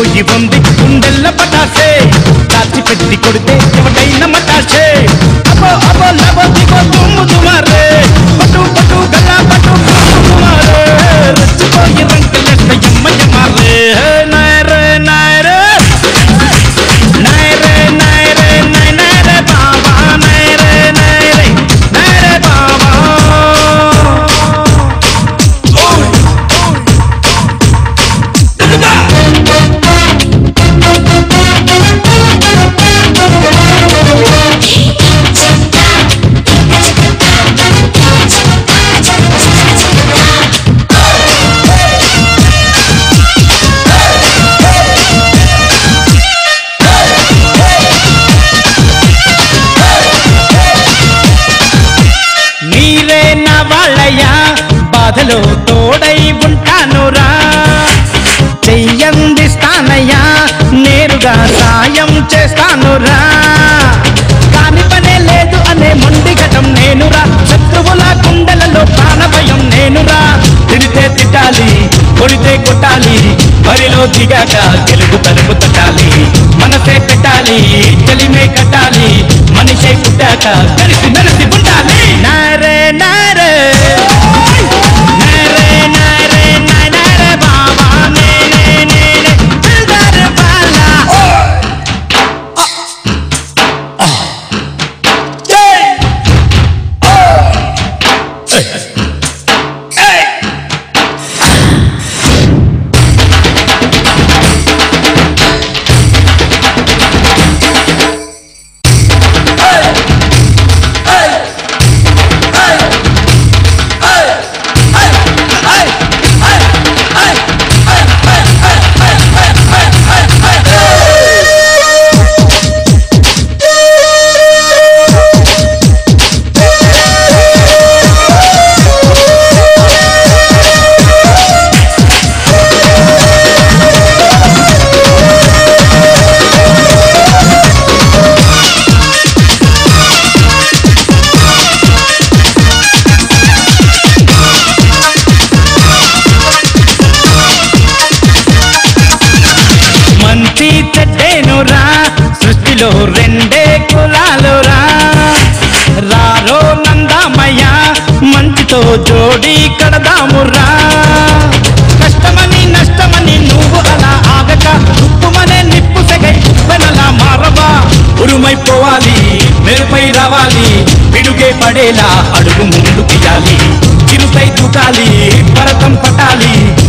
రెచ్చిపోయి ఉంది గుండెల్ల పటాసే దాచి పెట్టి కొడితే ఎవడైన మటాసే అబో అబో లబో దిగో తుమ్ము తుమారే పటు పటు గల్లా పటు తుమ్ము తుమారే రెచ్చిపోయి రంకెలెట్ట ఎమ్మ ఎమ్మారే నాయరే నాయరే నాయరే నాయరే నాయ్ నాయరే బాబా నాయరే నాయరే నాయరే బాబా నీరే నా వాళ్ళయ్యా బాధలో తోడై ఉంటానురా చెయ్యందిస్తానయ్యా నేరుగా సాయం చేస్తానురా కాని పనే లేదు అనే మొండి ఘటం నేనురా శత్రువుల కుండలలో ప్రాణభయం నేనురా తిడితే తిట్టాలి కొడితే కొట్టాలి బరిలో దిగాక గెలుగు తలుపు తట్టాలి మనసే పెట్టాలి చలిమే కట్టాలి మనిషే పుట్టాక కలిసి మెలిసి ఉండాలి నారే నారే నారే నారే నాయ్ నారే బాబా నేనే నేనే దిల్దార్ బాలా మంచి చెడ్డేనురా సృష్టిలో రెండే కులాలురా రారో నందామయ్య మంచితో జోడి కడదామురా కష్టమని నష్టమని నువ్వు అలా ఆగక ఉప్పుమనే నిప్పు సెగై ఉప్పెనలా మారవా ఉరుమైపోవాలి మెరుపై రావాలి పిడుగే పడేలా అడుగు ముందుకెయ్యాలి చిరుపై దూకాలి భరతం పట్టాలి